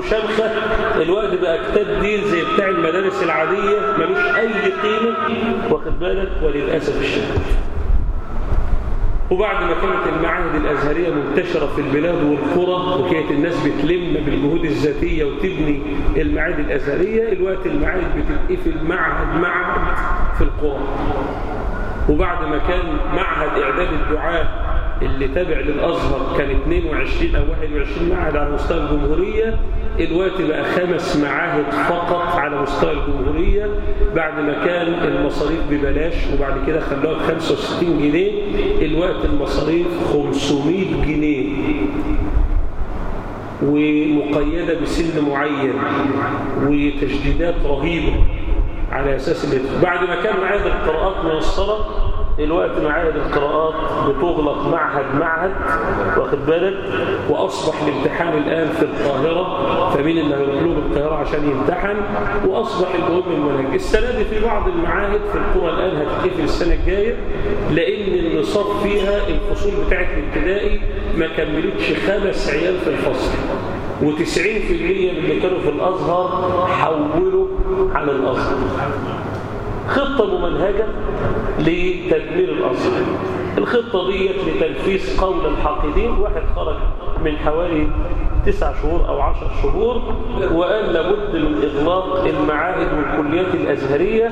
وشمخة الوقت بقى كتاب دين زي بتاع المدارس العادية ملوش أي قيمة واخد بالك وللأسف الشديد وبعد ما كانت المعاهد الأزهرية منتشرة في البلاد والقرى وكانت الناس بتلم بالجهود الذاتية وتبني المعاهد الأزهرية الوقت المعاهد بتتقفل معهد معهد في القرى وبعد ما كان معهد إعداد الدعاء اللي تابع للأزهر كان 22 أو 21 معهد على مستوى الجمهورية الوقت بقى خمس معاهد فقط على مستوى الجمهورية بعد ما كان المصاريف ببلاش وبعد كده خلوها ب 65 جنيه الوقت المصاريف 500 جنيه ومقيدة بسن معين وتشديدات رهيبة على أساس اللي بعد ما كان معاهد القراءات ميسرة الوقت معاهد القراءات بتغلق معهد معهد واخد بالك واصبح الامتحان الان في القاهره فمين اللي هيروح له القاهره عشان يمتحن واصبح المهم المنهج السنه دي في بعض المعاهد في القرى الان هتتقفل السنه الجايه لان النصاب فيها الفصول بتاعت الابتدائي ما كملتش خمس عيال في الفصل و90% من اللي كانوا في الازهر حولوا عن الازهر خطة ممنهجة لتدمير الأزهر الخطة دي لتنفيذ قول الحاقدين واحد خرج من حوالي تسع شهور أو عشر شهور وقال لابد من إغلاق المعاهد والكليات الأزهرية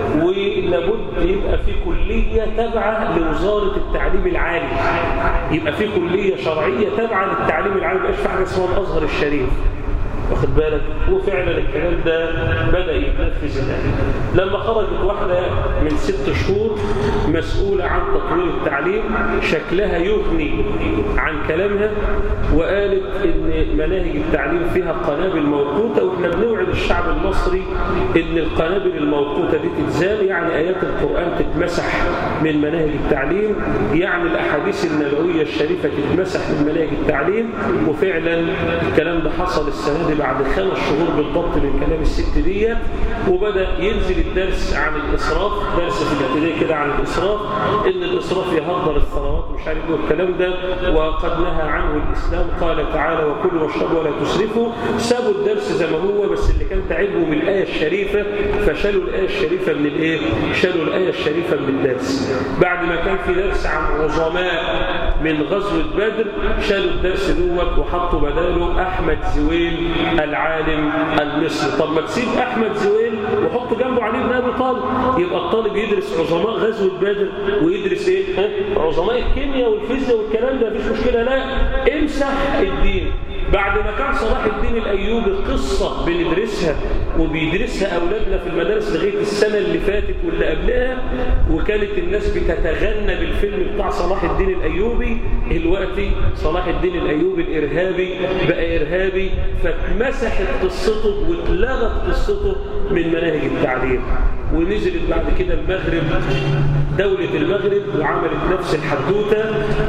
ولابد يبقى في كلية تابعة لوزارة التعليم العالي يبقى في كلية شرعية تابعة للتعليم العالي مبقاش في حاجة اسمها الأزهر الشريف واخد بالك وفعلا الكلام ده بدأ يتنفذ الآن لما خرجت واحدة من ست شهور مسؤولة عن تطوير التعليم شكلها يغني عن كلامها وقالت ان مناهج التعليم فيها قنابل موقوتة واحنا بنوعد الشعب المصري ان القنابل الموقوتة دي تتزال يعني آيات القرآن تتمسح من مناهج التعليم يعني الأحاديث النبوية الشريفة تتمسح من مناهج التعليم وفعلا الكلام ده حصل السنة دي بعد خمس شهور بالضبط من كلام الست ديت وبدأ ينزل الدرس عن الإسراف درس في الابتدائي كده عن الإسراف إن الإسراف يهدر الثروات ومش عارف ايه والكلام ده وقد نهى عنه الإسلام قال تعالى وكلوا واشربوا ولا تسرفوا سابوا الدرس زي ما هو بس اللي كان تعبهم من الآية الشريفة فشالوا الآية الشريفة من الإيه؟ شالوا الآية الشريفة من الدرس بعد ما كان في درس عن عظماء من غزوة بدر شالوا الدرس دوت وحطوا بداله أحمد زويل العالم المصري طب ما تسيب أحمد زويل وحط جنبه علي بن أبي طالب يبقى الطالب يدرس عظماء غزوة بدر ويدرس إيه؟ ها؟ عظماء الكيمياء والفيزياء والكلام ده مفيش مشكلة لا امسح الدين بعد ما كان صلاح الدين الأيوبي قصة بندرسها وبيدرسها أولادنا في المدارس لغاية السنة اللي فاتت واللي قبلها وكانت الناس بتتغنى بالفيلم بتاع صلاح الدين الأيوبي دلوقتي صلاح الدين الأيوبي الإرهابي بقى إرهابي فاتمسحت قصته واتلغت قصته من مناهج التعليم ونزلت بعد كده المغرب دولة المغرب وعملت نفس الحدوتة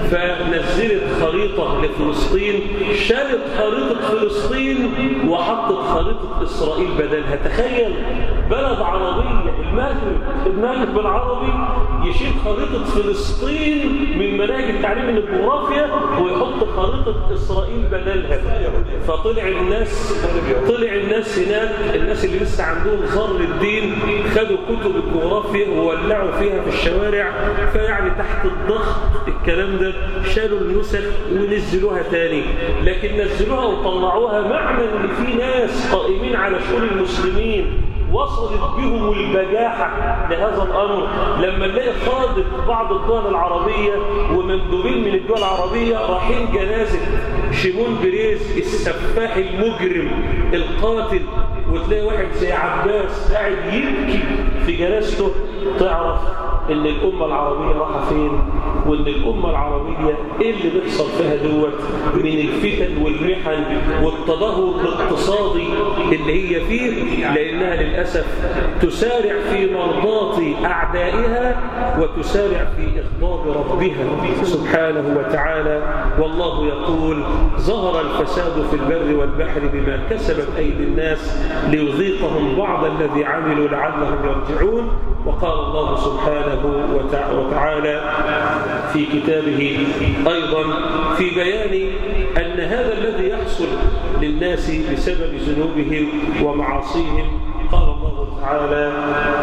فنزلت خريطة لفلسطين شالت خريطة فلسطين وحطت خريطة إسرائيل بدلها تخيل بلد عربية المغرب المغرب بالعربي يشيل خريطة فلسطين من مناهج التعليم من الجغرافيا ويحط خريطة إسرائيل بدلها فطلع الناس طلع الناس هناك الناس اللي لسه عندهم ظر الدين خدوا كتب الجغرافيا وولعوا فيها في الشوارع فيعني تحت الضغط الكلام ده شالوا النسخ ونزلوها تاني لكن نزلوها وطلعوها معنى ان في ناس قائمين على شؤون المسلمين وصلت بهم البجاحة لهذا الأمر لما نلاقي قادة بعض الدول العربية ومندوبين من الدول العربية رايحين جنازة شيمون بريز السفاح المجرم القاتل وتلاقي واحد زي عباس قاعد يبكي في جنازته تعرف ان الأمة العربية راحة فين وان الأمة العربية ايه اللي بيحصل فيها دوت من الفتن والمحن والتدهور الاقتصادي اللي هي فيه لأنها للأسف تسارع في مرضاة أعدائها وتسارع في إغضاب ربها سبحانه وتعالى والله يقول ظهر الفساد في البر والبحر بما كسبت أيدي الناس ليذيقهم بعض الذي عملوا لعلهم يرجعون وقال الله سبحانه وتعالى في كتابه أيضا في بيان أن هذا الذي يحصل يحصل للناس بسبب ذنوبهم ومعاصيهم قال الله تعالى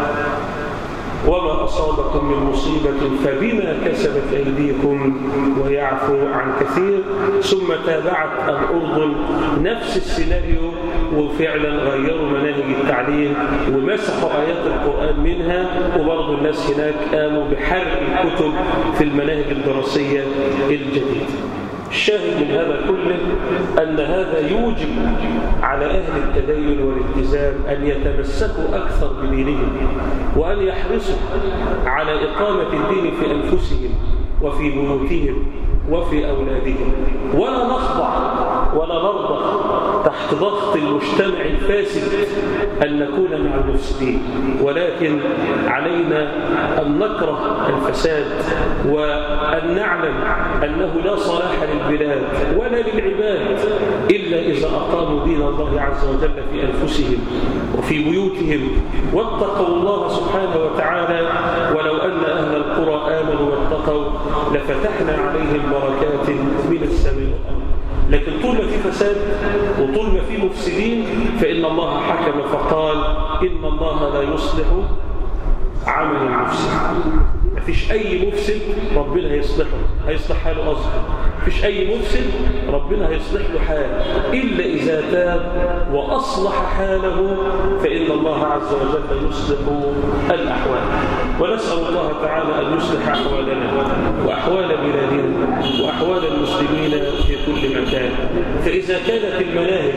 وما أصابكم من مصيبة فبما كسبت أيديكم ويعفو عن كثير ثم تابعت الأردن نفس السيناريو وفعلا غيروا مناهج التعليم ومسحوا آيات القرآن منها وبرضه الناس هناك قاموا بحرق الكتب في المناهج الدراسية الجديدة الشاهد من هذا كله أن هذا يوجب على أهل التدين والالتزام أن يتمسكوا أكثر بدينهم وأن يحرصوا على إقامة الدين في أنفسهم وفي بيوتهم وفي أولادهم ولا نخضع ولا نرضى تحت ضغط المجتمع الفاسد أن نكون مع المفسدين ولكن علينا أن نكره الفساد وأن نعلم أنه لا صلاح للبلاد ولا للعباد إلا إذا أقاموا دين الله عز وجل في أنفسهم وفي بيوتهم واتقوا الله سبحانه وتعالى ولو أن أهل القرى آمنوا واتقوا لفتحنا عليهم بركات من السماء والأرض لكن طول ما في فساد وطول ما في مفسدين فإن الله حكم فقال إن الله لا يصلح عمل المفسد مفيش أي مفسد ربنا هيصلحه هيصلح حاله أصلا مفيش أي مفسد ربنا هيصلح له حاله إلا إذا تاب وأصلح حاله فإن الله عز وجل يصلح الأحوال ونسأل الله تعالى أن يصلح أحوالنا وأحوال بلادنا وأحوال المسلمين في كل مكان فإذا كانت المناهج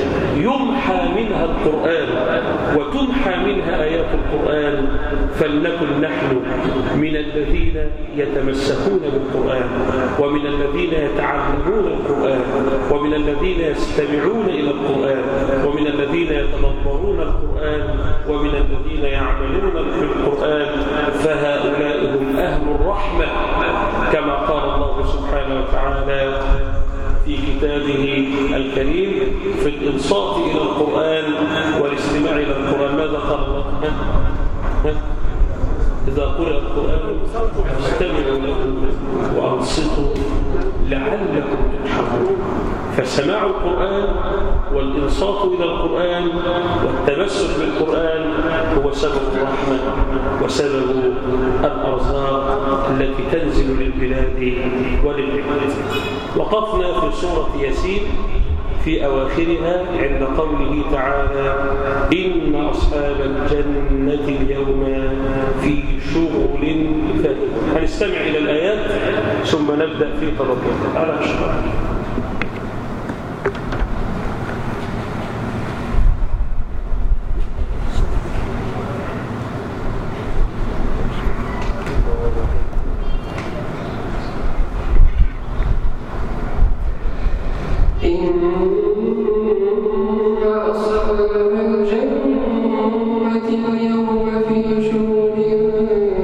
يمحى منها القرآن وتمحى منها آيات القرآن فلنكن نحن من الذين يتمسكون بالقرآن ومن الذين يتعلمون القرآن ومن الذين يستمعون إلى القرآن ومن الذين يتدبرون القرآن ومن الذين يعملون بالقرآن فهؤلاء هم أهل الرحمة كما قال الله سبحانه وتعالى في كتابه الكريم في الإنصات إلى القرآن والاستماع إلى القرآن ماذا قال الله؟ إذا قرأ القرآن فاستمعوا له وأنصتوا لعلكم ترحمون فسماع القرآن والإنصات إلى القرآن والتمسك بالقرآن هو سبب الرحمة وسبب الأرزاق التي تنزل للبلاد وللعباد وقفنا في سورة ياسين في أواخرها عند قوله تعالى إن أصحاب الجنة اليوم في شغل فاكهة هنستمع إلى الآيات ثم نبدأ في تدبرها على أشهر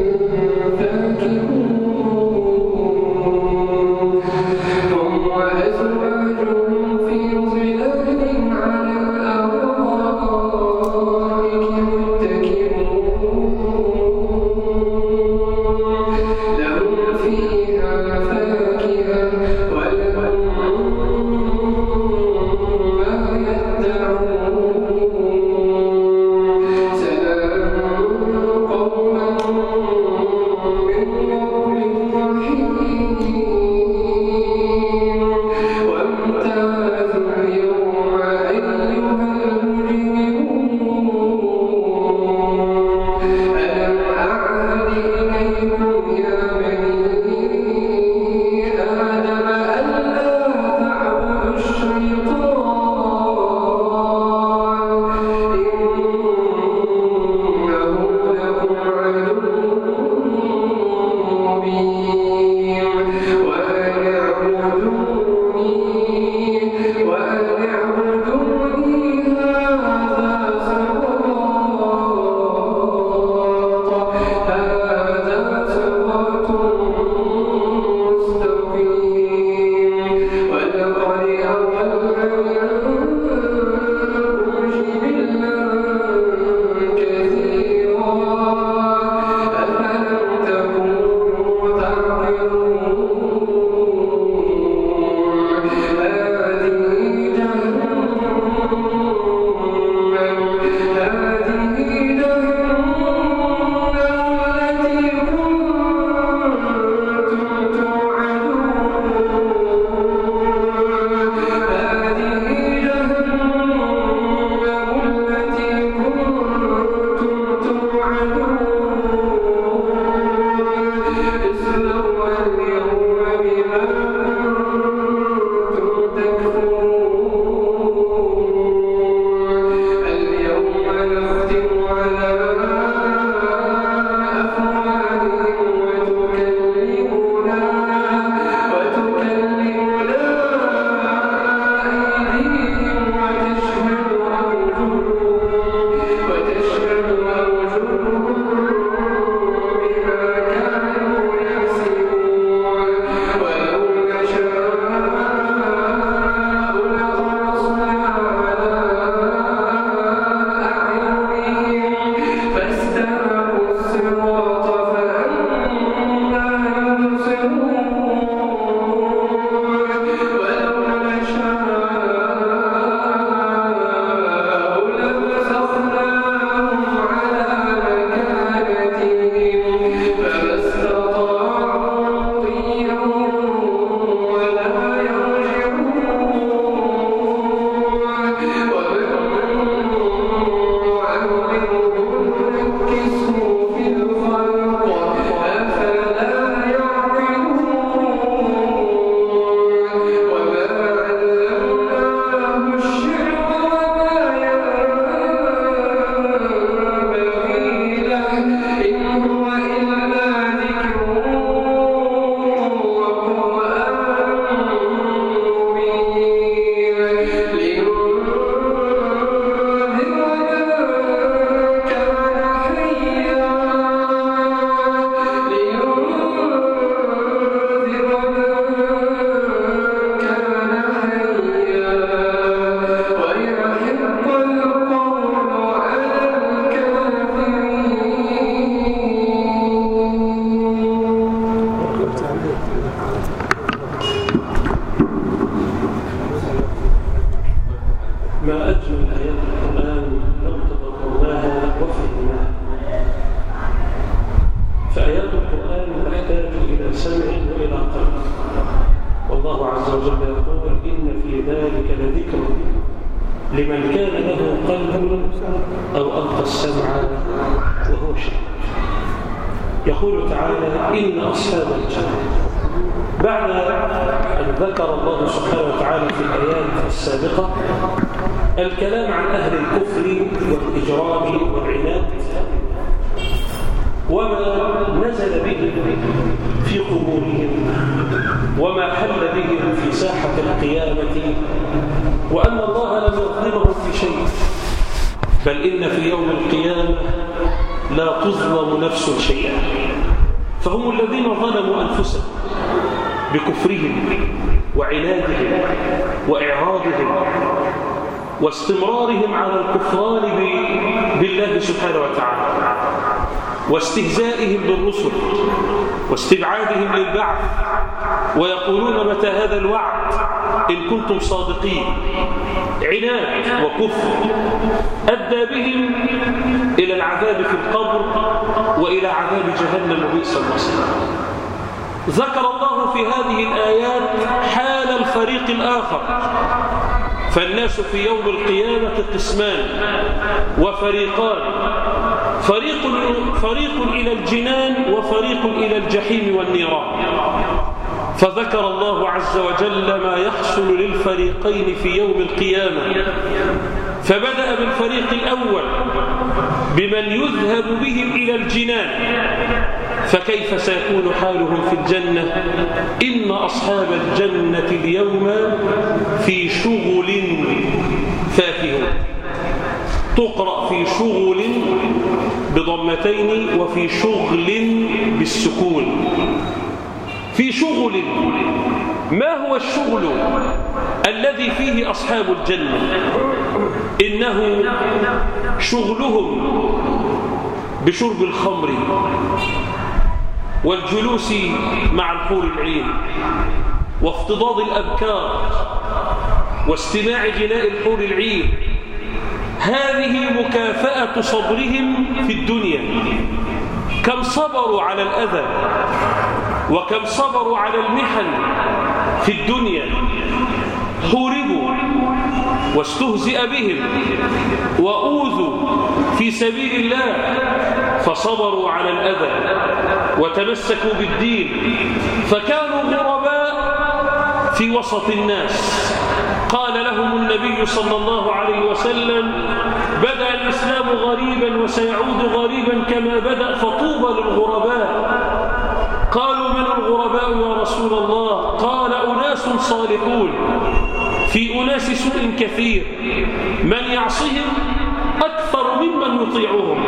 فاكهون لمن كان له قلب أو ألقى السمع وهو شهيد يقول تعالى إن أصحاب الجنة بعد أن ذكر الله سبحانه وتعالى في الآيات السابقة الكلام عن أهل الكفر والإجرام والعناد وما نزل بهم في قبورهم وما حل بهم في ساحة القيامة وأن الله لم يظلمهم في شيء بل إن في يوم القيامة لا تظلم نفس شيئا فهم الذين ظلموا أنفسهم بكفرهم وعنادهم وإعراضهم واستمرارهم على الكفران بالله سبحانه وتعالى واستهزائهم بالرسل واستبعادهم للبعث ويقولون متى هذا الوعد إن كنتم صادقين عناد وكفر أدى بهم إلى العذاب في القبر وإلى عذاب جهنم وبئس المصير ذكر الله في هذه الآيات حال الفريق الآخر فالناس في يوم القيامة قسمان وفريقان فريق, فريق إلى الجنان وفريق إلى الجحيم والنيران فذكر الله عز وجل ما يحصل للفريقين في يوم القيامة فبدأ بالفريق الأول بمن يذهب بهم إلى الجنان فكيف سيكون حالهم في الجنة إن أصحاب الجنة اليوم في شغل فاكهون تقرأ في شغل بضمتين وفي شغل بالسكون في شغل ما هو الشغل الذي فيه أصحاب الجنة إنه شغلهم بشرب الخمر والجلوس مع الحور العين وافتضاض الأبكار واستماع جلاء الحور العين هذه مكافأة صبرهم في الدنيا كم صبروا على الأذى وكم صبروا على المحن في الدنيا حوربوا واستهزئ بهم وأوذوا في سبيل الله فصبروا على الأذى وتمسكوا بالدين فكانوا غرباء في وسط الناس قال لهم النبي صلى الله عليه وسلم بدأ الإسلام غريبا وسيعود غريبا كما بدأ فطوبى للغرباء قالوا من الغرباء يا رسول الله قال أناس صالحون في أناس سوء كثير من يعصهم أكثر ممن يطيعهم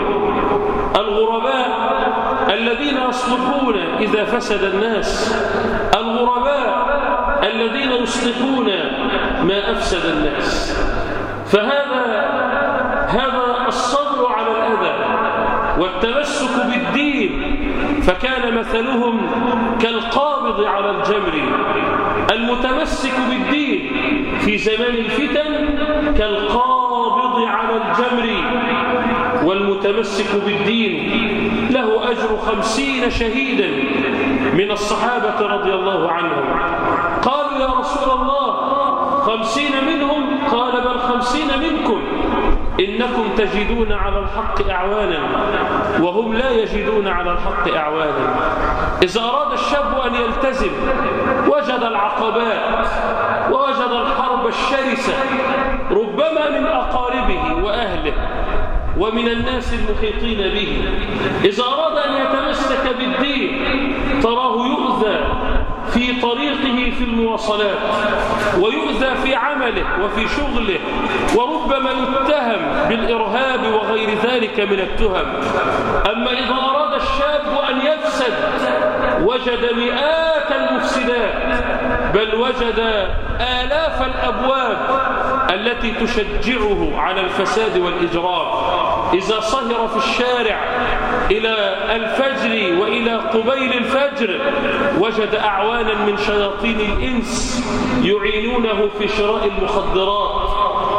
الغرباء الذين يصلحون إذا فسد الناس الغرباء الذين يصلحون ما أفسد الناس فهذا هذا الصبر على الأذى والتمسك بالدين فكان مثلهم كالقابض على الجمر المتمسك بالدين في زمان الفتن كالقابض على الجمر والمتمسك بالدين له أجر خمسين شهيدا من الصحابة رضي الله عنهم قالوا يا رسول الله خمسين منهم قال بل خمسين منكم إنكم تجدون على الحق أعوانا وهم لا يجدون على الحق أعوانا إذا أراد الشاب أن يلتزم وجد العقبات ووجد الحرب الشرسة ربما من أقاربه وأهله ومن الناس المحيطين به إذا أراد أن يتمسك بالدين تراه يؤذى في طريقه في المواصلات ويؤذى في عمله وفي شغله وربما يتهم بالإرهاب وغير ذلك من التهم أما إذا أراد الشاب أن يفسد وجد مئات المفسدات بل وجد آلاف الأبواب التي تشجعه على الفساد والإجرام إذا صهر في الشارع إلى الفجر وإلى قبيل الفجر وجد أعوانا من شياطين الإنس يعينونه في شراء المخدرات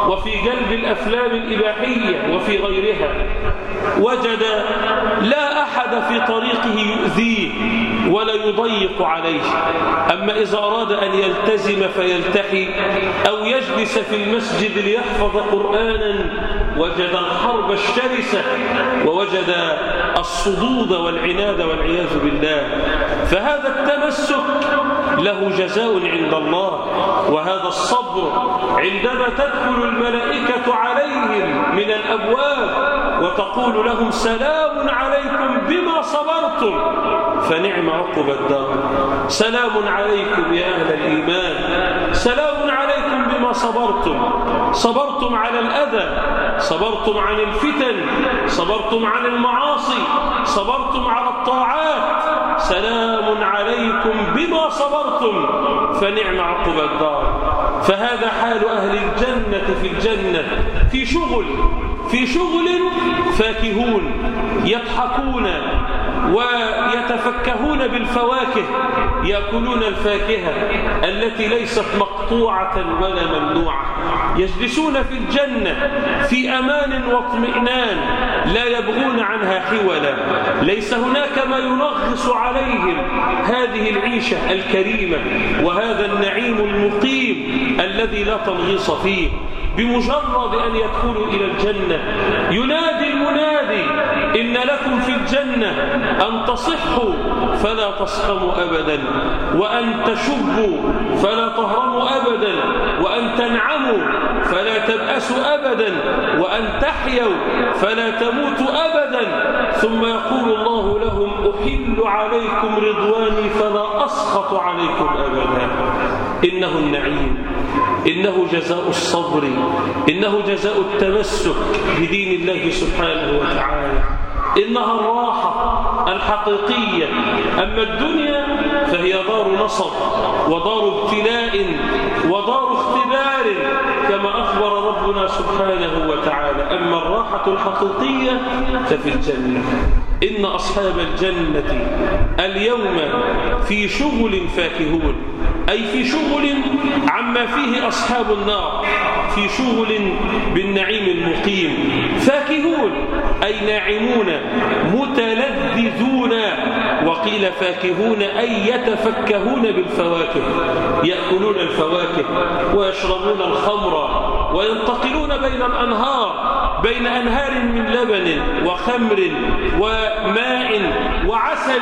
وفي جلب الأفلام الإباحية وفي غيرها وجد لا أحد في طريقه يؤذيه ولا يضيق عليه أما إذا أراد أن يلتزم فيلتحي أو يجلس في المسجد ليحفظ قرآنا وجد الحرب الشرسة ووجد الصدود والعناد والعياذ بالله فهذا التمسك له جزاء عند الله وهذا الصبر عندما تدخل الملائكة عليهم من الأبواب وتقول لهم سلام عليكم بما صبرتم فنعم عقب الدار سلام عليكم يا أهل الإيمان سلام عليكم بما صبرتم صبرتم على الأذى صبرتم عن الفتن صبرتم عن المعاصي صبرتم على الطاعات سلام عليكم بما صبرتم فنعم عقب الدار فهذا حال أهل الجنة في الجنة في شغل في شغل فاكهون يضحكون ويتفكهون بالفواكه يأكلون الفاكهة التي ليست مقطوعة ولا ممنوعة يجلسون في الجنة في أمان واطمئنان لا يبغون عنها حولا ليس هناك ما ينغص عليهم هذه العيشة الكريمة وهذا النعيم المقيم الذي لا تنغيص فيه بمجرد أن يدخلوا إلى الجنة ينادي المنادي إن لكم في الجنة أن تصحوا فلا تسقموا أبدا وأن تشبوا فلا تهرموا أبدا وأن تنعموا فلا تبأسوا أبدا وأن تحيوا فلا تموتوا أبدا ثم يقول الله لهم أحل عليكم رضواني فلا أسخط عليكم أبدا إنه النعيم إنه جزاء الصبر إنه جزاء التمسك بدين الله سبحانه وتعالى إنها الراحة الحقيقية أما الدنيا فهي دار نصب ودار ابتلاء ودار اختبار كما أخبر ربنا سبحانه وتعالى أما الراحة الحقيقية ففي الجنة إن أصحاب الجنة اليوم في شغل فاكهون أي في شغل عما فيه أصحاب النار في شغل بالنعيم المقيم فاكهون أي ناعمون متلذذون وقيل فاكهون أي يتفكهون بالفواكه يأكلون الفواكه ويشربون الخمر وينتقلون بين الأنهار بين أنهار من لبن وخمر وماء وعسل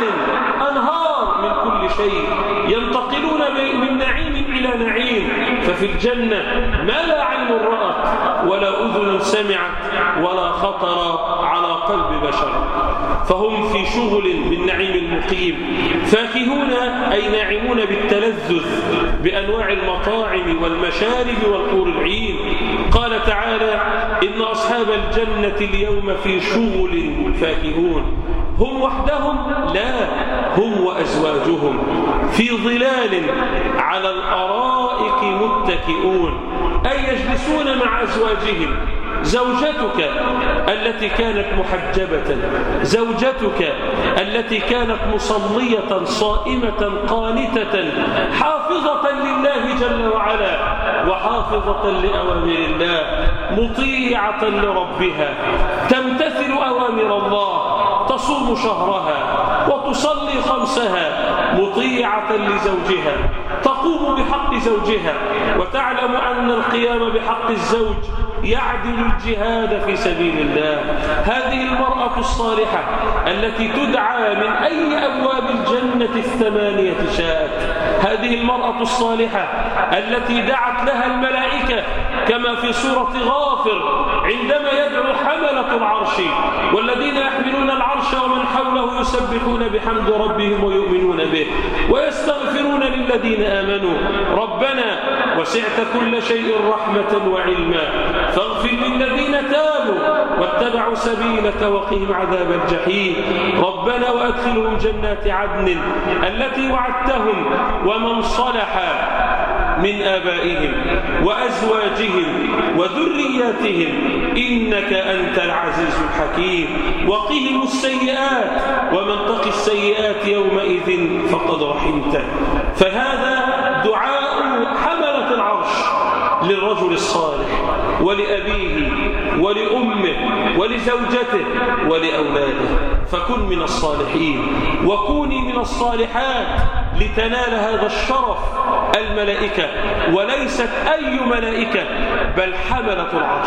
أنهار من كل شيء ينتقلون من نعيم إلى نعيم ففي الجنة ما لا عين رأت ولا أذن سمعت ولا خطر على قلب بشر فهم في شغل بالنعيم المقيم فاكهون أي ناعمون بالتلذذ بأنواع المطاعم والمشارب والحور العين قال تعالى إن أصحاب الجنة اليوم في شغل فاكهون هم وحدهم لا هم وأزواجهم في ظلال على الأرائك متكئون أي يجلسون مع أزواجهم زوجتك التي كانت محجبة زوجتك التي كانت مصلية صائمة قانتة حافظة لله جل وعلا وحافظة لأوامر الله مطيعة لربها تمتثل أوامر الله تصوم شهرها وتصلي خمسها مطيعة لزوجها تقوم بحق زوجها وتعلم أن القيام بحق الزوج يعدل الجهاد في سبيل الله هذه المرأة الصالحة التي تدعى من أي أبواب الجنة الثمانية شاءت هذه المرأة الصالحة التي دعت لها الملائكة كما في سورة غافر عندما يدعو حملة العرش والذين يحملون العرش ومن حوله يسبحون بحمد ربهم ويؤمنون به ويستغفرون للذين آمنوا ربنا وسعت كل شيء رحمة وعلما فاغفر للذين تابوا واتبعوا سبيلك وقهم عذاب الجحيم ربنا وأدخلهم جنات عدن التي وعدتهم ومن صلح من آبائهم وأزواجهم وذرياتهم إنك أنت العزيز الحكيم وقهم السيئات ومن تقي السيئات يومئذ فقد رحمته فهذا دعاء حملة العرش للرجل الصالح ولأبيه ولأمه ولزوجته ولأولاده فكن من الصالحين وكوني من الصالحات لتنال هذا الشرف الملائكة وليست أي ملائكة بل حملة العرش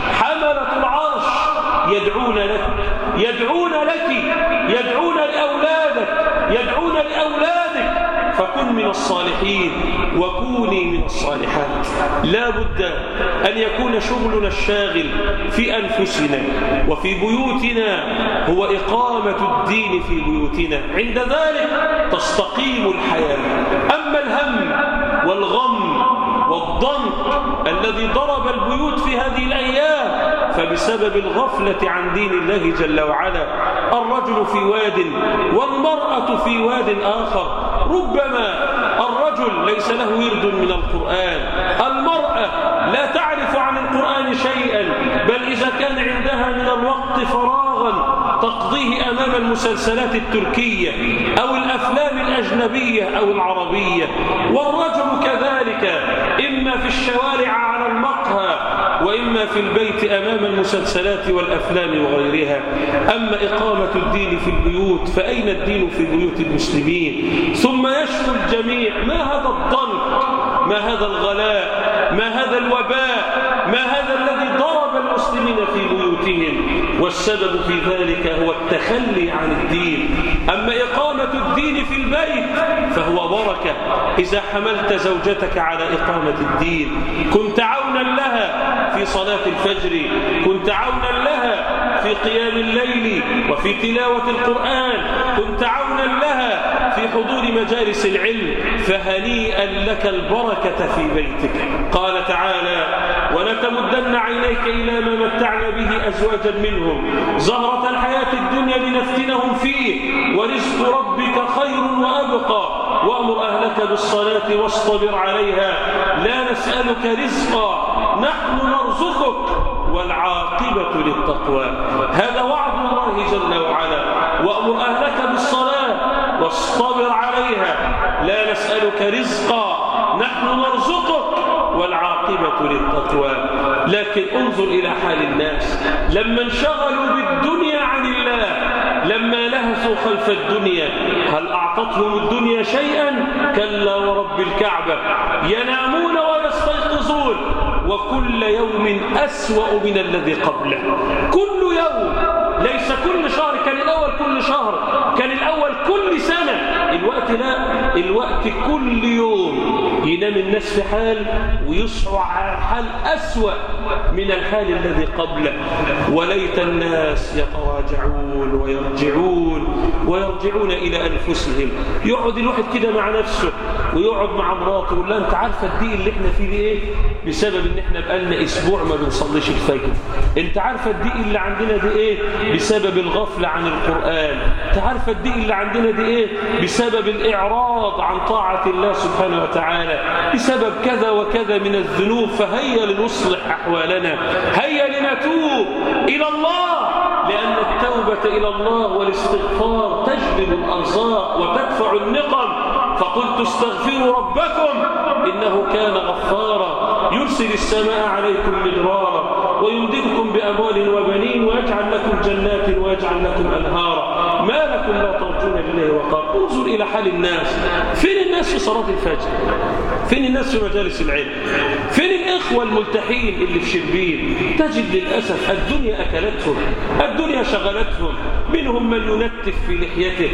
حملة العرش يدعون لك يدعون لك يدعون لأولادك يدعون لأولادك فكن من الصالحين وكوني من الصالحات لا بد أن يكون شغلنا الشاغل في أنفسنا وفي بيوتنا هو إقامة الدين في بيوتنا عند ذلك تستقيم الحياة أما الهم والغم والضنك الذي ضرب البيوت في هذه الأيام فبسبب الغفلة عن دين الله جل وعلا الرجل في واد والمرأة في واد آخر ربما الرجل ليس له ورد من القرآن المرأة لا تعرف عن القرآن شيئا بل إذا كان عندها من الوقت فراغا تقضيه أمام المسلسلات التركية أو الأفلام الأجنبية أو العربية والرجل كذلك إما في الشوارع على المقهى وإما في البيت أمام المسلسلات والأفلام وغيرها أما إقامة الدين في البيوت فأين الدين في بيوت المسلمين ثم يشكو الجميع ما هذا الضنك ما هذا الغلاء ما هذا الوباء ما هذا الذي ضرب المسلمين في بيوتهم والسبب في ذلك هو التخلي عن الدين أما إقامة الدين في البيت فهو بركة إذا حملت زوجتك على إقامة الدين كنت عونا لها في صلاة الفجر كنت عونا لها في قيام الليل وفي تلاوة القرآن كنت عونا لها في حضور مجالس العلم فهنيئا لك البركة في بيتك قال تعالى ولتمدن عينيك إلى ما متعنا به أزواجا منهم زهرة الحياة الدنيا لنفتنهم فيه ورزق ربك خير وأبقى وأمر أهلك بالصلاة واصطبر عليها لا نسألك رزقا نحن نرزقك والعاقبة للتقوى هذا وعد الله جل وعلا وأمر أهلك بالصلاة واصطبر عليها لا نسألك رزقا نحن نرزقك والعاقبة للتقوى لكن انظر إلى حال الناس لما انشغلوا بالدنيا عن الله لما لهثوا خلف الدنيا هل أعطتهم الدنيا شيئا كلا ورب الكعبة ينامون ويستيقظون وكل يوم أسوأ من الذي قبله كل يوم ليس كل شهر كان الأول كل شهر كان الأول كل سنة الوقت لا الوقت كل يوم ينام الناس في حال ويصحوا على حال أسوأ من الحال الذي قبله وليت الناس يتراجعون ويرجعون ويرجعون إلى أنفسهم يقعد الواحد كده مع نفسه ويقعد مع مراته ويقول لها أنت عارفة الدين اللي احنا فيه دي إيه بسبب إن احنا بقالنا أسبوع ما بنصليش الفجر أنت عارفة الدين اللي عندنا دي إيه بسبب الغفلة عن القرآن أنت عارفة الدين اللي عندنا دي إيه بسبب الإعراض عن طاعة الله سبحانه وتعالى بسبب كذا وكذا من الذنوب فهيا لنصلح أحوالنا هيا لنتوب إلى الله لأن التوبة إلى الله والاستغفار تجلب الأرزاق وتدفع النقم فقلت استغفروا ربكم إنه كان غفارا يرسل السماء عليكم مدرارا ويمددكم بأموال وبنين ويجعل لكم جنات ويجعل لكم أنهارا ما لكم لا ترجون لله وقار انظر إلى حال الناس فين الناس في صلاة الفجر فين الناس في مجالس العلم فين الإخوة الملتحين اللي في شربين تجد للأسف الدنيا أكلتهم الدنيا شغلتهم منهم من ينتف في لحيته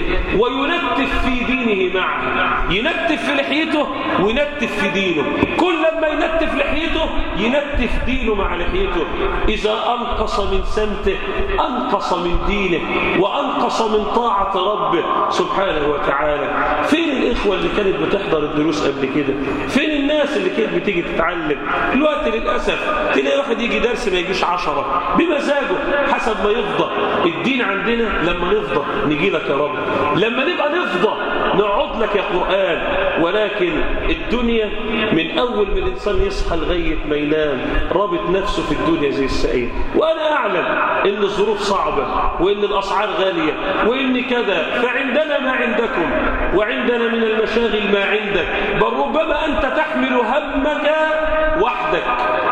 وينتف في دينه معه ينتف في لحيته وينتف في دينه كل لما ينتف لحيته ينتف دينه مع لحيته إذا أنقص من سمته أنقص من دينه وأنقص من طاعة ربه سبحانه وتعالى فين الإخوة اللي كانت بتحضر الدروس قبل كده فين الناس اللي كانت بتيجي تتعلم الوقت للأسف تلاقي واحد يجي درس ما يجيش عشرة بمزاجه حسب ما يفضى الدين عندنا لما نفضى نجي لك يا رب لما نبقى نفضى نقعد لك يا قرآن ولكن الدنيا من أول ما الإنسان يصحى لغاية ما ينام رابط نفسه في الدنيا زي السعيد وأنا أعلم إن الظروف صعبة وإن الأسعار غالية وإن كذا فعندنا ما عندكم وعندنا من المشاغل ما عندك بل ربما أنت تحمل همك وحدك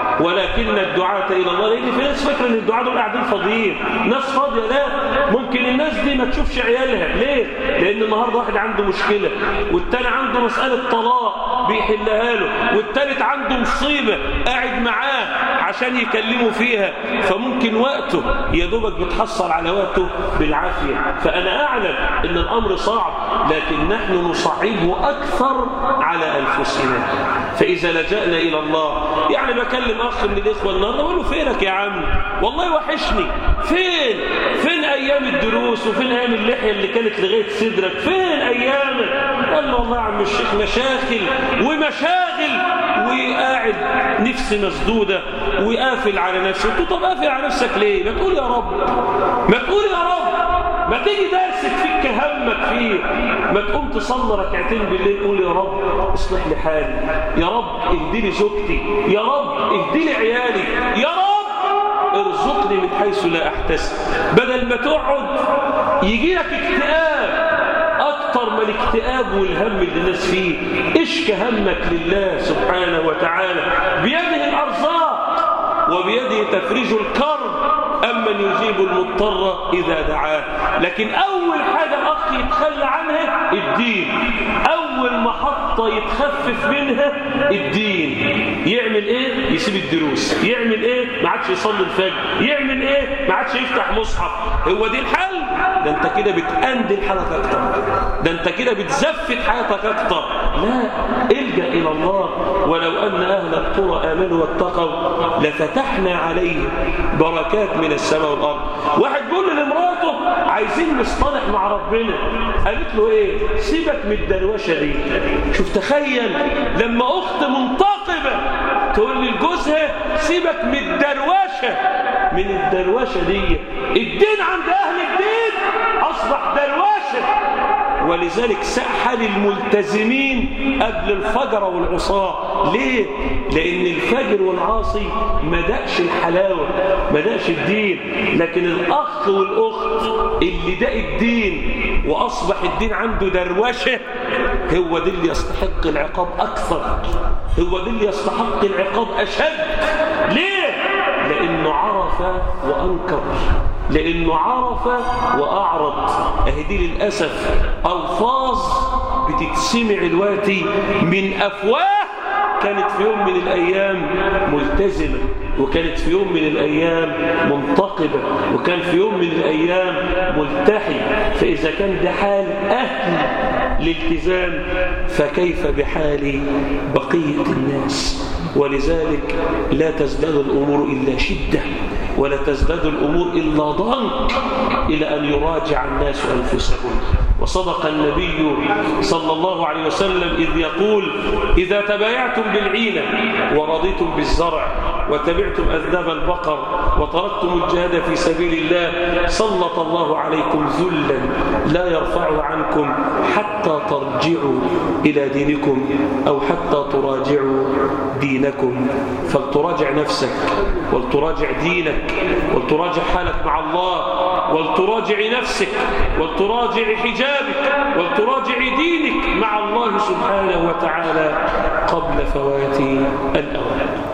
ولكن الدعاة إلى الله لأن في ناس فكرة أن الدعاة دول قاعدين فاضيين ناس فاضية لا ممكن الناس دي ما تشوفش عيالها ليه؟ لأن النهاردة واحد عنده مشكلة والتاني عنده مسألة طلاق بيحلها له والتالت عنده مصيبة قاعد معاه عشان يكلموا فيها فممكن وقته يا دوبك بتحصل على وقته بالعافية فأنا أعلم أن الأمر صعب لكن نحن نصعبه أكثر على أنفسنا فإذا لجأنا إلى الله يعني بكلم أخ من الإخوة النهاردة بقول له فينك يا عم والله وحشني فين فين أيام الدروس وفين أيام اللحية اللي كانت لغاية صدرك فين أيامك قال له والله يا عم الشيخ مشاكل ومشاغل وقاعد نفسي مسدودة وقافل على نفسي قلت طب قافل على نفسك ليه ما تقول يا رب ما تقول يا رب ما تيجي درس تفك همك فيه ما تقوم تصلي ركعتين بالليل قول يا رب اصلح لي حالي يا رب اهدي لي زوجتي يا رب اهدي لي عيالي يا رب ارزقني من حيث لا احتسب بدل ما تقعد يجي لك اكتئاب اكتر من الاكتئاب والهم اللي الناس فيه اشك همك لله سبحانه وتعالى بيده الارزاق وبيده تفريج الكرب أمن يجيب المضطر إذا دعاه لكن أول حاجة الأخ يتخلى عنها الدين أول محطة يتخفف منها الدين يعمل إيه؟ يسيب الدروس يعمل إيه؟ ما عادش يصلي الفجر يعمل إيه؟ ما عادش يفتح مصحف هو دي الحل؟ ده أنت كده بتأندل حالك أكتر ده أنت كده بتزفت حياتك أكتر لا الجأ إلى الله ولو أن أهل القرى آمنوا واتقوا لفتحنا عليهم بركات من السماء والأرض واحد بيقول لمراته عايزين نصطلح مع ربنا قالت له ايه سيبك من الدروشه دي شوف تخيل لما اخت منتقبه تقول لجوزها سيبك من الدروشه من الدروشه دي الدين عند اهل الدين اصبح دروشه ولذلك سأحل الملتزمين قبل الفجر والعصاة ليه؟ لأن الفجر والعاصي ما دقش الحلاوة ما دقش الدين لكن الأخ والأخت اللي دق الدين وأصبح الدين عنده دروشة هو ده اللي يستحق العقاب أكثر هو ده اللي يستحق العقاب أشد ليه؟ لأنه عرف وأنكر لأنه عرف وأعرض أهدي للأسف ألفاظ بتتسمع الواتي من أفواه كانت في يوم من الأيام ملتزمة وكانت في يوم من الأيام منتقبة وكان في يوم من الأيام ملتحي فإذا كان ده حال أهل الالتزام فكيف بحال بقية الناس ولذلك لا تزداد الأمور إلا شدة ولا تزداد الأمور إلا ضنك إلى أن يراجع الناس أنفسهم وصدق النبي صلى الله عليه وسلم إذ يقول إذا تبايعتم بالعينة ورضيتم بالزرع وتبعتم أذناب البقر وتركتم الجهاد في سبيل الله سلط الله عليكم ذلا لا يرفع عنكم حتى ترجعوا إلى دينكم أو حتى تراجعوا دينكم فلتراجع نفسك ولتراجع دينك ولتراجع حالك مع الله ولتراجع نفسك ولتراجع حجابك ولتراجع دينك مع الله سبحانه وتعالى قبل فوات الأوان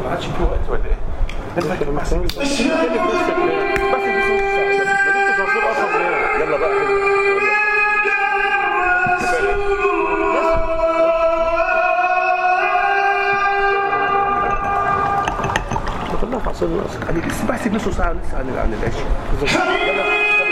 ما عادش في وقت ولا ايه؟ بس بس بس بس يلا بقى كلها في عصير الأصل يعني لسه بحسب نص ساعة لسه عن عن العشاء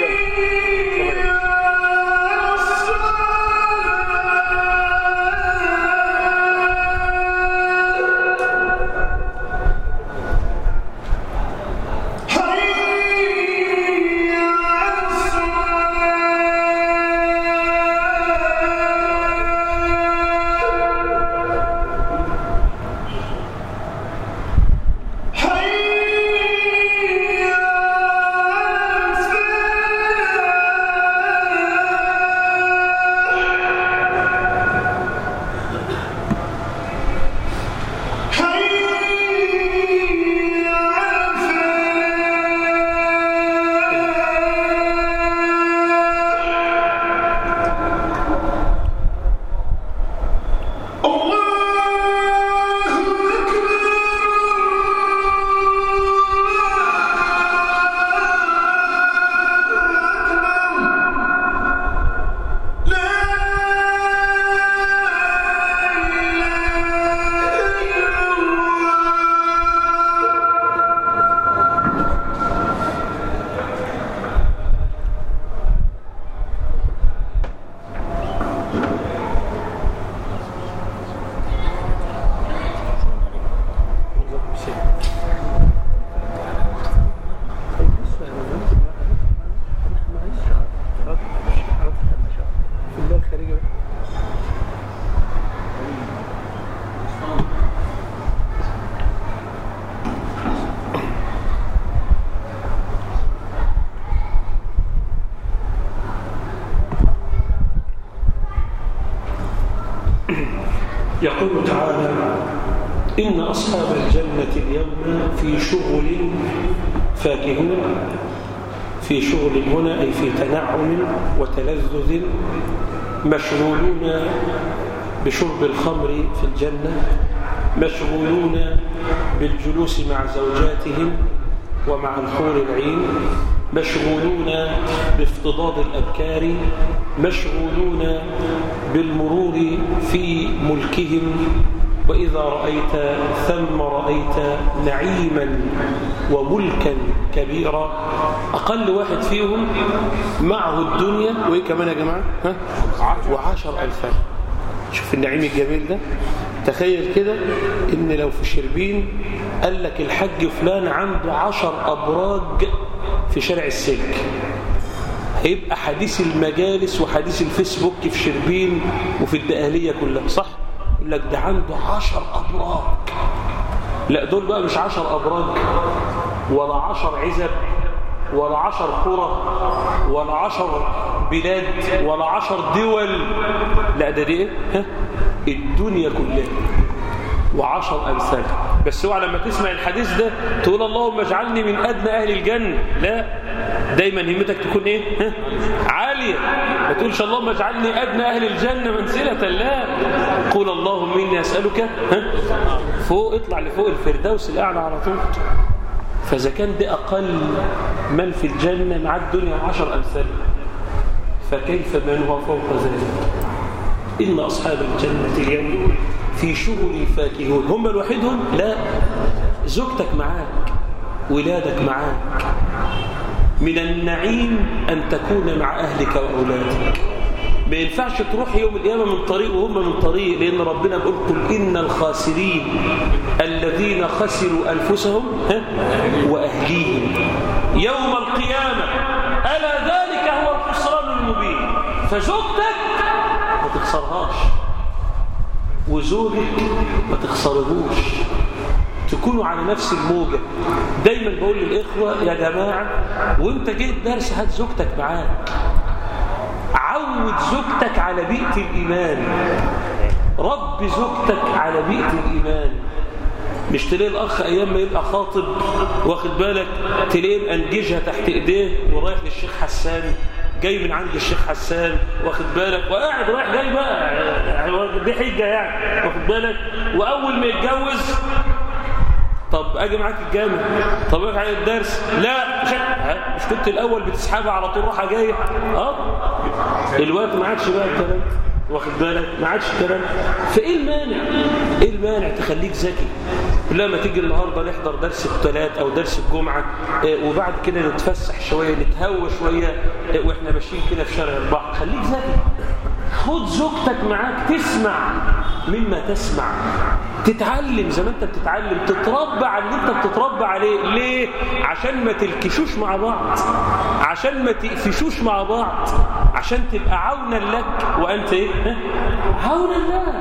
يقول تعالى إن أصحاب الجنة اليوم في شغل فاكهون في شغل هنا أي في تنعم وتلذذ مشغولون بشرب الخمر في الجنة مشغولون بالجلوس مع زوجاتهم ومع الحور العين مشغولون بافتضاض الأبكار مشغولون بالمرور في ملكهم وإذا رأيت ثم رأيت نعيما وملكا كبيرا أقل واحد فيهم معه الدنيا وإيه كمان يا جماعة ها؟ وعشر ألفان شوف النعيم الجميل ده تخيل كده إن لو في شربين قال لك الحج فلان عنده عشر أبراج في شارع السلك هيبقى حديث المجالس وحديث الفيسبوك في شربين وفي الدقهلية كلها صح؟ يقول لك ده عنده عشر أبراج لا دول بقى مش عشر أبراج ولا عشر عزب ولا عشر قرى ولا عشر بلاد ولا عشر دول لا ده دي ايه ها؟ الدنيا كلها وعشر أمثال بس اوعى لما تسمع الحديث ده تقول اللهم اجعلني من أدنى أهل الجنة لا دايما همتك تكون ايه ها؟ عالية ما تقولش اللهم اجعلني أدنى أهل الجنة منزلة لا قول اللهم إني أسألك ها؟ فوق اطلع لفوق الفردوس الأعلى على طول فإذا كان ده أقل من في الجنة مع الدنيا عشر أمثال فكيف من هو فوق ذلك إن أصحاب الجنة اليوم في شغل فاكهون هم لوحدهم لا زوجتك معاك ولادك معاك من النعيم أن تكون مع أهلك وأولادك ما ينفعش تروح يوم القيامة من طريق وهم من طريق لأن ربنا بيقول قل إن الخاسرين الذين خسروا أنفسهم ها وأهليهم يوم القيامة ألا ذلك هو الخسران المبين فزوجتك ما تخسرهاش وزوجك ما تخسرهوش تكونوا على نفس الموجة دايما بقول للإخوة يا جماعة وانت جيت درس هات زوجتك معاك عود زوجتك على بيئة الإيمان رب زوجتك على بيئة الإيمان مش تلاقي الأخ أيام ما يبقى خاطب واخد بالك تلاقيه مأنججها تحت إيديه ورايح للشيخ حسان جاي من عند الشيخ حسان واخد بالك وقاعد رايح جاي بقى دي حجة يعني واخد بالك وأول ما يتجوز طب اجي معاك الجامع طب اجي معاك الدرس لا مش ها؟ مش كنت الاول بتسحبها على طول راحه جايه اه الوقت ما عادش بقى الكلام واخد بالك ما عادش الكلام فايه المانع ايه المانع تخليك ذكي لما تيجي النهارده نحضر درس الثلاث او درس الجمعه آه، وبعد كده نتفسح شويه نتهوى شويه آه، واحنا ماشيين كده في شارع البحر خليك ذكي خد زوجتك معاك تسمع مما تسمع تتعلم زي ما انت بتتعلم تتربى على اللي انت بتتربى عليه ليه عشان ما تلكشوش مع بعض عشان ما تقفشوش مع بعض عشان تبقى عونا لك وانت ايه ها؟ عونا لك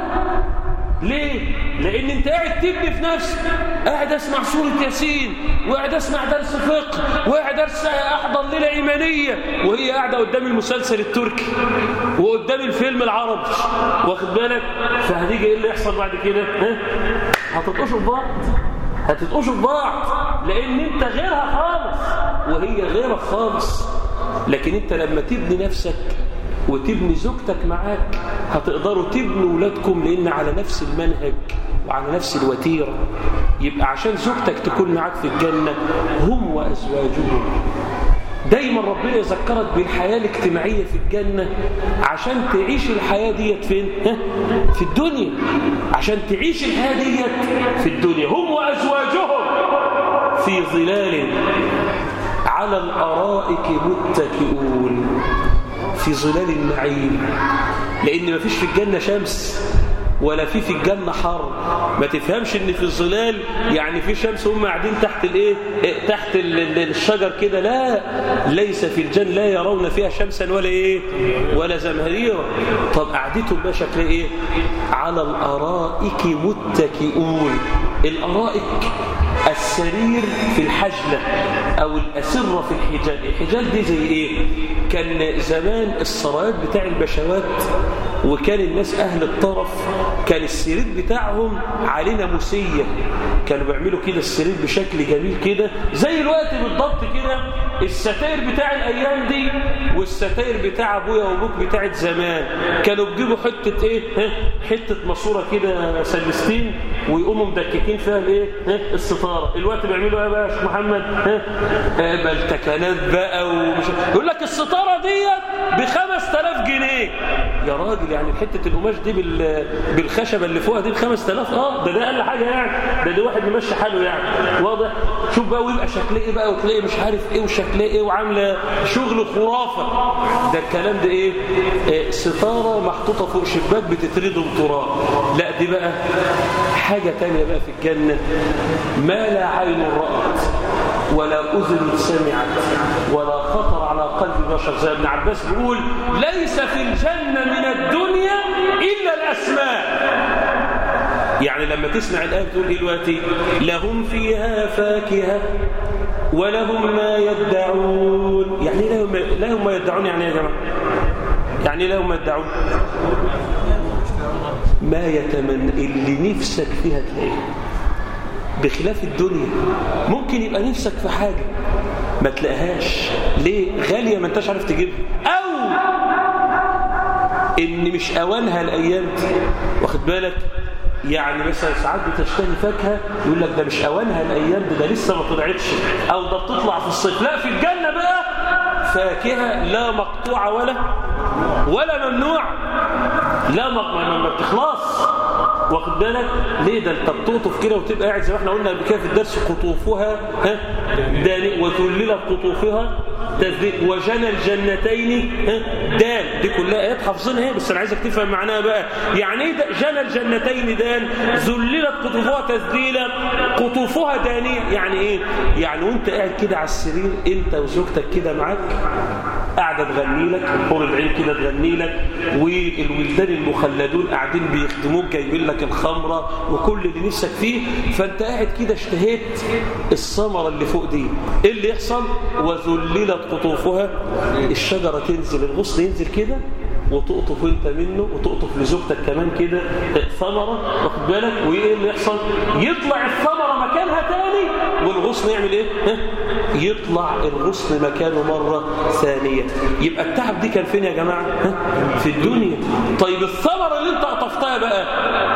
ليه؟ لأن أنت قاعد تبني في نفسك قاعد أسمع سورة ياسين وقاعد أسمع درس فقه وقاعد أرس- أحضر ليلة إيمانية وهي قاعدة قدام المسلسل التركي وقدام الفيلم العربي واخد بالك؟ فهتيجي إيه اللي يحصل بعد كده؟ ها؟ هتتقشوا في بعض هتتقشوا في بعض لأن أنت غيرها خالص وهي غيرك خالص لكن أنت لما تبني نفسك وتبني زوجتك معاك هتقدروا تبنوا ولادكم لأن على نفس المنهج وعلى نفس الوتيرة يبقى عشان زوجتك تكون معاك في الجنة هم وأزواجهم دايما ربنا يذكرك بالحياة الاجتماعية في الجنة عشان تعيش الحياة ديت فين؟ ها؟ في الدنيا عشان تعيش الحياة ديت في الدنيا هم وأزواجهم في ظلال على الأرائك متكئون في ظلال النعيم لأن ما فيش في الجنة شمس ولا في في الجنة حر ما تفهمش ان في الظلال يعني في شمس هم قاعدين تحت الايه إيه، تحت ال- ال- الشجر كده لا ليس في الجنة لا يرون فيها شمسا ولا ايه ولا زمهريرا طب قعدتهم بقى شكلها ايه على الارائك متكئون الارائك السرير في الحجلة أو الأسرة في الحجال الحجال دي زي إيه؟ كان زمان السرايات بتاع البشوات وكان الناس أهل الطرف كان السرير بتاعهم علينا مسية كانوا بيعملوا كده السرير بشكل جميل كده زي الوقت بالضبط كده الستاير بتاع الأيام دي والستاير بتاع أبويا وأبوك بتاعت زمان كانوا بيجيبوا حتة إيه؟ ها؟ حتة ماسورة كده سلستين ويقوموا مدككين فيها الايه ها؟ الستاره الوقت بيعملوا ايه بقى يا شيخ محمد ها آه، بلتكنات بقى ومش يقول لك الستاره ديت ب 5000 جنيه يا راجل يعني حته القماش دي بال... بالخشبه اللي فوقها دي ب 5000 اه ده ده اقل حاجه يعني ده ده واحد ممشي حاله يعني واضح شوف بقى ويبقى شكلها ايه بقى وتلاقي مش عارف ايه وشكلها ايه وعامله شغل خرافه ده الكلام ده ايه آه، ستاره محطوطه فوق شباك بتتردم تراب لا دي بقى حاجة تانية بقى في الجنة ما لا عين رأت ولا أذن سمعت ولا خطر على قلب بشر زي ابن عباس بيقول ليس في الجنة من الدنيا إلا الأسماء يعني لما تسمع الآية بتقول إيه دلوقتي لهم فيها فاكهة ولهم ما يدعون يعني إيه لهم, لهم ما يدعون يعني إيه يا جماعة يعني إيه لهم ما يدعون ما يتمنى اللي نفسك فيها تلاقيه بخلاف الدنيا ممكن يبقى نفسك في حاجة ما تلاقيهاش ليه غالية ما انتش عارف تجيبها أو إن مش أوانها الأيام دي واخد بالك يعني مثلا ساعات بتشتهي فاكهة يقول لك ده مش أوانها الأيام دي ده لسه ما طلعتش أو ده بتطلع في الصيف لا في الجنة بقى فاكهة لا مقطوعة ولا ولا ممنوع لا ما, ما, ما بتخلص واخد بالك ليه ده انت بتقطف كده وتبقى قاعد زي ما احنا قلنا قبل كده في الدرس قطوفها ها دان وذللت قطوفها تذليل وجنى الجنتين ها دان دي كلها ايات حافظينها اهي بس انا عايزك تفهم معناها بقى يعني ايه ده جنى الجنتين دان ذللت قطوفها تذليلا قطوفها دانيه يعني ايه يعني وانت قاعد كده على السرير انت وزوجتك كده معاك قاعده تغني لك حور العين كده تغني لك والولدان المخلدون قاعدين بيخدموك جايبين لك الخمره وكل اللي نفسك فيه فانت قاعد كده اشتهيت الثمره اللي فوق دي ايه اللي يحصل وذللت قطوفها الشجره تنزل الغصن ينزل كده وتقطف انت منه وتقطف لزوجتك كمان كده ثمره واخد بالك وايه اللي يحصل يطلع الثمره مكانها تاني والغصن يعمل ايه ها؟ يطلع الغصن مكانه مره ثانيه يبقى التعب دي كان فين يا جماعه ها؟ في الدنيا طيب الثمره اللي انت قطفتها بقى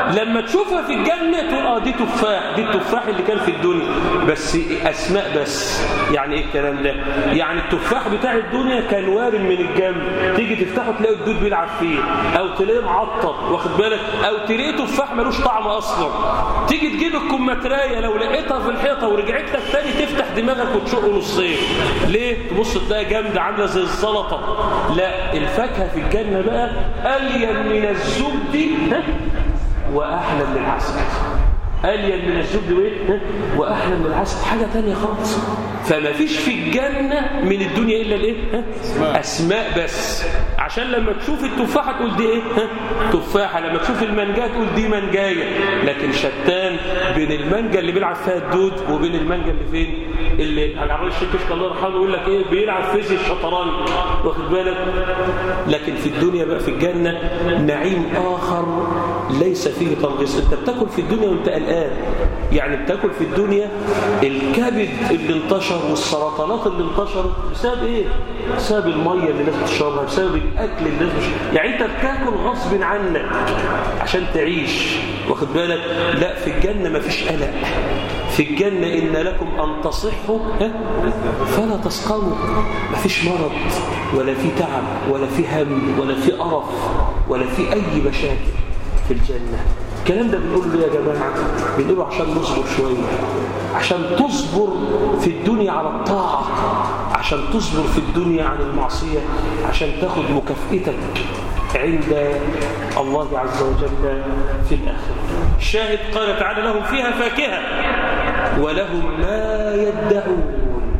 لما تشوفها في الجنة تقول اه دي تفاح دي التفاح اللي كان في الدنيا بس أسماء بس يعني ايه الكلام ده يعني التفاح بتاع الدنيا كان وارم من الجنب تيجي تفتحه تلاقي الدود بيلعب فيه او تلاقيه معطب واخد بالك او تلاقيه تفاح ملوش طعم اصلا تيجي تجيب الكمثريه لو لقيتها في الحيطه ورجعت لك تاني تفتح دماغك وتشقه نصين ليه تبص تلاقي جامده عامله زي الزلطه لا الفاكهه في الجنه بقى الين من الزبد ها؟ واحلى من العسل الين من الزبد وايه واحلى من العسل حاجه تانية خالص فما فيش في الجنه من الدنيا الا الايه ها؟ اسماء بس عشان لما تشوف التفاحه تقول دي ايه ها؟ تفاحه لما تشوف المانجا تقول دي منجايه لكن شتان بين المانجا اللي بيلعب فيها الدود وبين المانجا اللي فين اللي على العرض الشيخ الله يرحمه يقول لك ايه بيلعب فيزي الشطرنج واخد بالك لكن في الدنيا بقى في الجنه نعيم اخر ليس فيه تنغيص انت بتاكل في الدنيا وانت قلقان يعني بتاكل في الدنيا الكبد اللي انتشر والسرطانات اللي انتشرت بسبب ايه بسبب الميه اللي الناس بتشربها بسبب الاكل اللي الناس بتشربها يعني انت بتاكل غصب عنك عشان تعيش واخد بالك لا في الجنه مفيش قلق في الجنة إن لكم أن تصحوا ها؟ فلا تسقموا ما فيش مرض ولا في تعب ولا في هم ولا في قرف ولا في أي مشاكل في الجنة الكلام ده بنقوله ليه يا جماعة بنقوله عشان نصبر شوية عشان تصبر في الدنيا على الطاعة عشان تصبر في الدنيا عن المعصية عشان تاخد مكافئتك عند الله عز وجل في الآخرة الشاهد قال تعالى لهم فيها فاكهة ولهم ما يدعون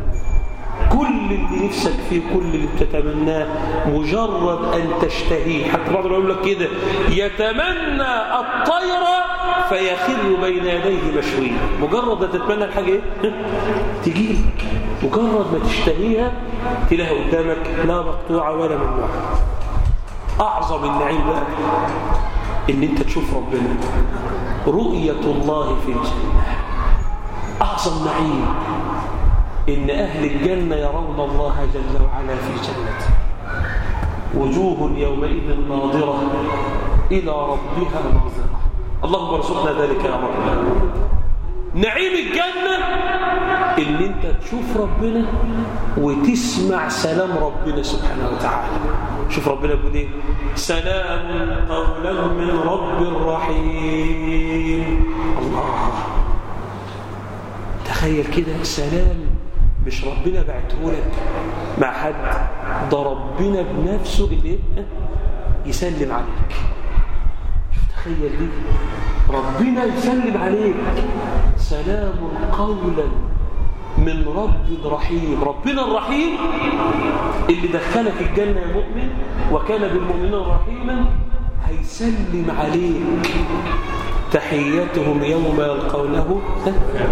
كل اللي نفسك فيه كل اللي بتتمناه مجرد أن تشتهيه حتى بعض يقول لك كده يتمنى الطير فيخر بين يديه مشويا مجرد أن تتمنى الحاجة ايه تجيلك مجرد ما تشتهيها تلاقيها قدامك لا مقطوعة ولا ممنوعة أعظم النعيم بقى إن أنت تشوف ربنا رؤية الله في الجنة أعظم نعيم إن أهل الجنة يرون الله جل وعلا في جنته وجوه يومئذ ناظرة إلى ربها ناظرة اللهم ارزقنا ذلك يا رب نعيم الجنة إن أنت تشوف ربنا وتسمع سلام ربنا سبحانه وتعالى شوف ربنا بيقول ايه سلام قولا من رب رحيم الله تخيل كده سلام مش ربنا بعته لك مع حد ده ربنا بنفسه اللي ايه يسلم عليك شوف تخيل دي ربنا يسلم عليك سلام قولا من رب رحيم ربنا الرحيم اللي دخلك الجنة يا مؤمن وكان بالمؤمنين رحيما هيسلم عليك تحيتهم يوم يلقونه سلام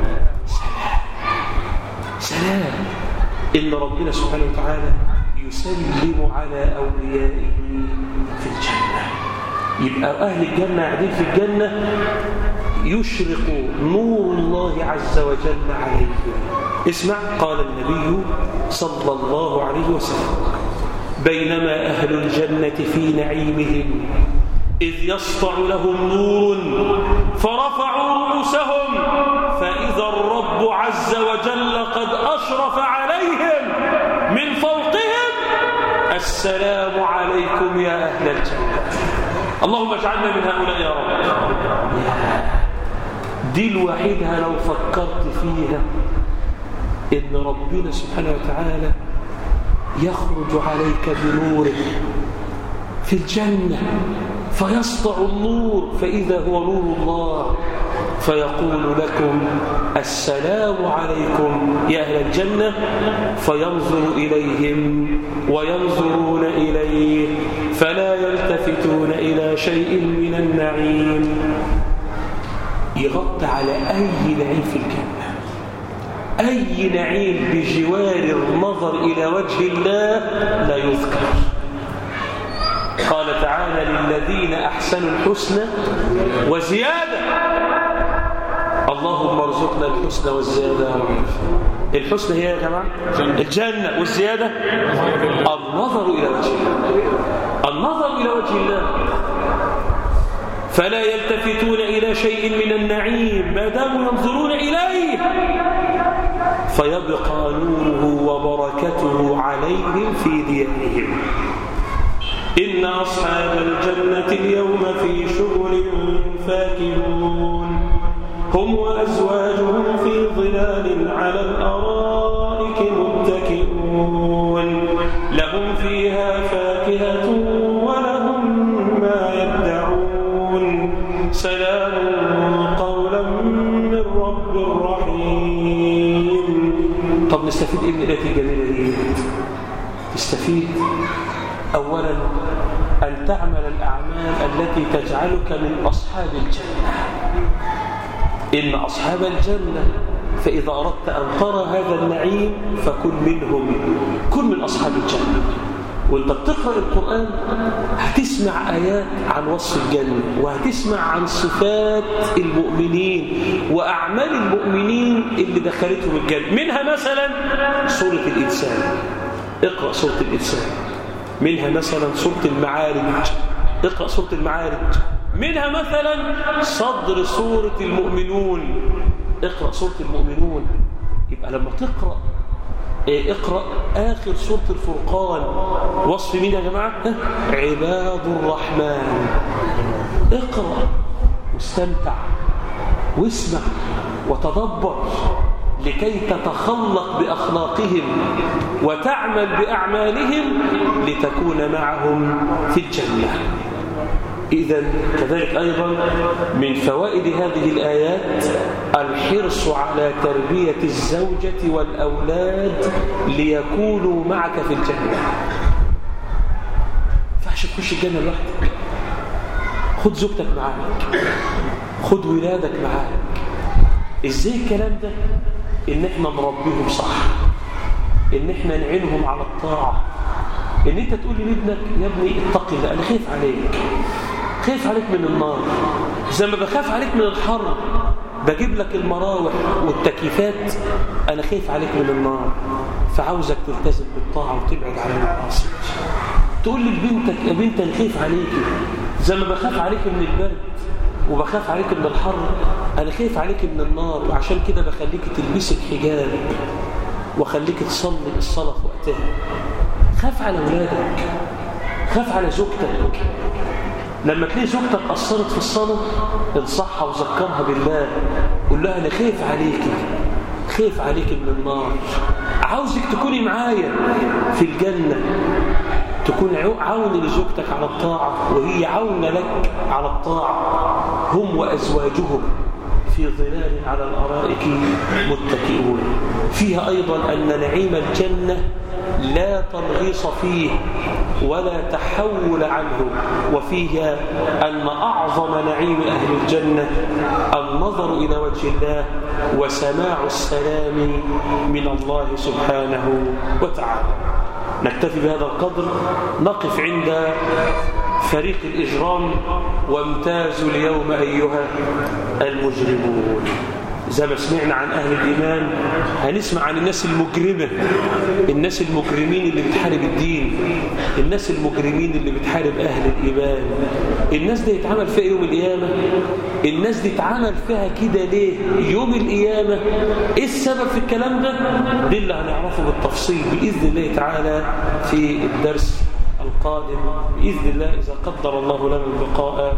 سلام إن ربنا سبحانه وتعالى يسلم على أوليائه في الجنة يبقى أهل الجنة قاعدين في الجنة يشرق نور الله عز وجل عليهم اسمع قال النبي صلى الله عليه وسلم بينما أهل الجنة في نعيمهم إذ يسطع لهم نور فرفعوا رؤوسهم فإذا الرب عز وجل قد أشرف عليهم من فوقهم السلام عليكم يا أهل الجنة اللهم اجعلنا من هؤلاء يا رب دي الوحيدة لو فكرت فيها إن ربنا سبحانه وتعالى يخرج عليك بنوره في الجنة فيسطع النور فإذا هو نور الله فيقول لكم السلام عليكم يا أهل الجنة فينظر إليهم وينظرون إليه فلا يلتفتون إلى شيء من النعيم يغطي على أي نعيم في الجنة أي نعيم بجوار النظر إلى وجه الله لا يذكر قال تعالى للذين أحسنوا الحسنى وزيادة اللهم ارزقنا الحسنى والزيادة يا رب الحسنى هي يا جماعة الجنة والزيادة النظر إلى وجه الله النظر إلى وجه الله فلا يلتفتون إلى شيء من النعيم ما داموا ينظرون إليه فيبقى نوره وبركته عليهم في ديانهم إن أصحاب الجنة اليوم في شغل فاكهون هم وأزواجهم في ظلال على الأرائك متكئون لهم فيها فاكهة ولهم ما يدعون سلام قولا من رب رحيم طب نستفيد ايه من الآية الجميلة دي تستفيد أولا أن تعمل الأعمال التي تجعلك من أصحاب الجنة إن أصحاب الجنة فإذا أردت أن ترى هذا النعيم فكن منهم كن من أصحاب الجنة وانت بتقرأ القرآن هتسمع آيات عن وصف الجنة وهتسمع عن صفات المؤمنين وأعمال المؤمنين اللي دخلتهم الجنة منها مثلا سورة الإنسان اقرأ سورة الإنسان منها مثلا سورة المعارج اقرأ سورة المعارج منها مثلا صدر سورة المؤمنون اقرأ سورة المؤمنون يبقى لما تقرأ ايه اقرأ آخر سورة الفرقان وصف مين يا جماعة عباد الرحمن اقرأ واستمتع واسمع وتدبر لكي تتخلق بأخلاقهم وتعمل بأعمالهم لتكون معهم في الجنة إذا كذلك أيضا من فوائد هذه الآيات الحرص على تربية الزوجة والأولاد ليكونوا معك في الجنة فعش تخش الجنة لوحدك خد زوجتك معاك خد ولادك معاك ازاي الكلام ده ان احنا نربيهم صح ان احنا نعينهم على الطاعة ان انت تقول لابنك يا ابني اتق الله انا خايف عليك خايف عليك من النار زي ما بخاف عليك من الحر بجيب لك المراوح والتكييفات انا خايف عليك من النار فعاوزك تلتزم بالطاعة وتبعد عن المعاصي تقول لبنتك يا بنت انا خايف عليكي زي ما بخاف عليك من البرد وبخاف عليك من الحر انا خايف عليك من النار وعشان كده بخليك تلبسي الحجاب واخليك تصلي الصلاه في وقتها خاف على اولادك خاف على زوجتك لما تلاقي زوجتك قصرت في الصلاه انصحها وذكرها بالله قول لها انا خايف عليكي خايف عليك من النار عاوزك تكوني معايا في الجنه تكون عون لزوجتك على الطاعة وهي عون لك على الطاعة هم وأزواجهم في ظلال على الأرائك متكئون فيها أيضا أن نعيم الجنة لا ترغيص فيه ولا تحول عنه وفيها أن أعظم نعيم أهل الجنة النظر إلى وجه الله وسماع السلام من الله سبحانه وتعالى نكتفي بهذا القدر نقف عند فريق الإجرام وامتازوا اليوم أيها المجرمون زي ما سمعنا عن أهل الإيمان هنسمع عن الناس المجرمة الناس المجرمين اللي بتحارب الدين الناس المجرمين اللي بتحارب أهل الإيمان الناس دي يتعمل فيها يوم القيامة الناس دي اتعمل فيها كده ليه يوم القيامة ايه السبب في الكلام ده دي اللي هنعرفه بالتفصيل بإذن الله تعالى في الدرس القادم بإذن الله إذا قدر الله لنا اللقاء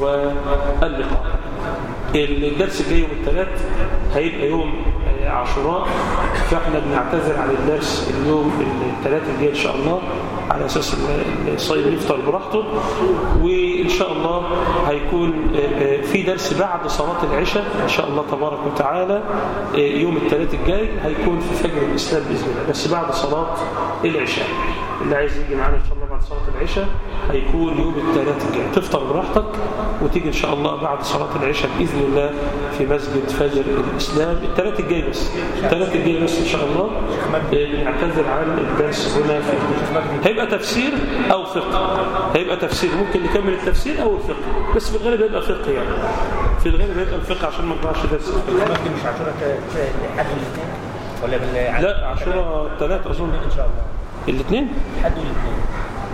واللقاء الدرس الجاي يوم الثلاث هيبقى يوم عاشوراء فاحنا بنعتذر عن الدرس اليوم الثلاث الجاي ان شاء الله على اساس الصيد يفطر براحته وان شاء الله هيكون في درس بعد صلاه العشاء ان شاء الله تبارك وتعالى يوم الثلاث الجاي هيكون في فجر الاسلام باذن الله بس بعد صلاه العشاء اللي عايز يجي معانا ان شاء الله بعد صلاه العشاء هيكون يوم الثلاث الجاي تفطر براحتك وتيجي ان شاء الله بعد صلاه العشاء باذن الله في مسجد فجر الاسلام الثلاث الجاي بس الثلاث الجاي بس ان شاء الله بنعتذر عن الدرس هنا في هيبقى تفسير او فقه هيبقى تفسير ممكن نكمل التفسير او الفقه بس في الغالب هيبقى فقه يعني في الغالب هيبقى الفقه عشان ما نضيعش درس ممكن مش عاشوراء لحد الاثنين ولا بال لا عاشوراء ثلاث اظن ان شاء الله الاثنين لحد الاثنين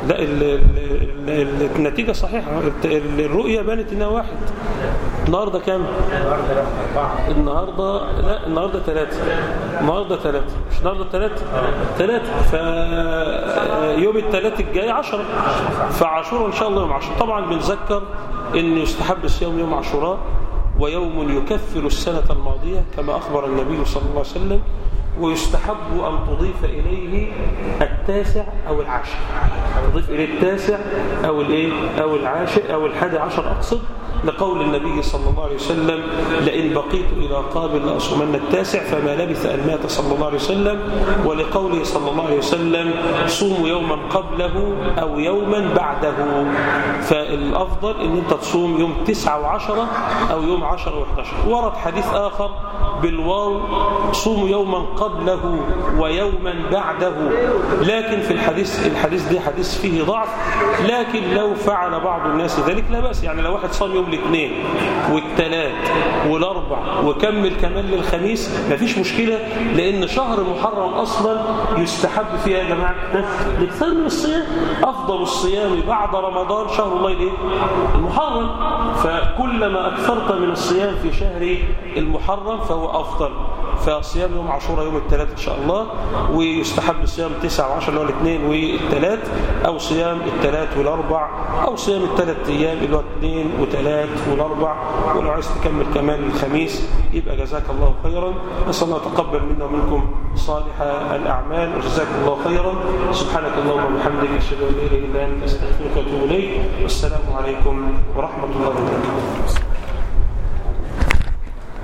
لا ال ال ال النتيجة صحيحة الت- الرؤية بانت انها واحد النهاردة كام النهارده اربعه النهاردة لا النهاردة ثلاثة النهاردة ثلاثة مش النهاردة ثلاثة ثلاثة فيوم الثلاث الجاي عشرة فعاشوراء إن شاء الله يوم عاشوراء طبعا بنذكر أن يستحب الصيام يوم عاشوراء ويوم يكفر السنة الماضية كما أخبر النبي صلى الله عليه وسلم ويستحب أن تضيف إليه التاسع أو العاشر تضيف إليه التاسع أو الإيه أو العاشر أو الحادي عشر أقصد لقول النبي صلى الله عليه وسلم لئن بقيت إلى قابل لأصومن التاسع فما لبث أن مات صلى الله عليه وسلم ولقوله صلى الله عليه وسلم صوموا يوما قبله أو يوما بعده فالأفضل أن أنت تصوم يوم تسعة وعشرة أو يوم عشرة وحداشر ورد حديث آخر بالواو صوموا يوما قبله ويوما بعده لكن في الحديث الحديث ده حديث فيه ضعف لكن لو فعل بعض الناس ذلك لا بأس يعني لو واحد صام يوم الاثنين والثلاث والاربع وكمل كمان للخميس مفيش مشكلة لأن شهر محرم أصلا يستحب فيها يا جماعة الاكثار من الصيام أفضل الصيام بعد رمضان شهر الله الايه؟ المحرم فكلما أكثرت من الصيام في شهر المحرم فهو أفضل فصيام يوم عاشوراء يوم الثلاث إن شاء الله ويستحب صيام تسعة وعشر اللي هو الاثنين والثلاث أو صيام الثلاث والأربع أو صيام الثلاث أيام اللي هو اثنين وثلاث والأربع ولو عايز تكمل كمان الخميس يبقى جزاك الله خيرا نسأل الله يتقبل منا ومنكم صالح الأعمال وجزاكم الله خيرا سبحانك اللهم وبحمدك أشهد أن لا إله إلا أنت أستغفرك وأتوب إليك والسلام عليكم ورحمة الله وبركاته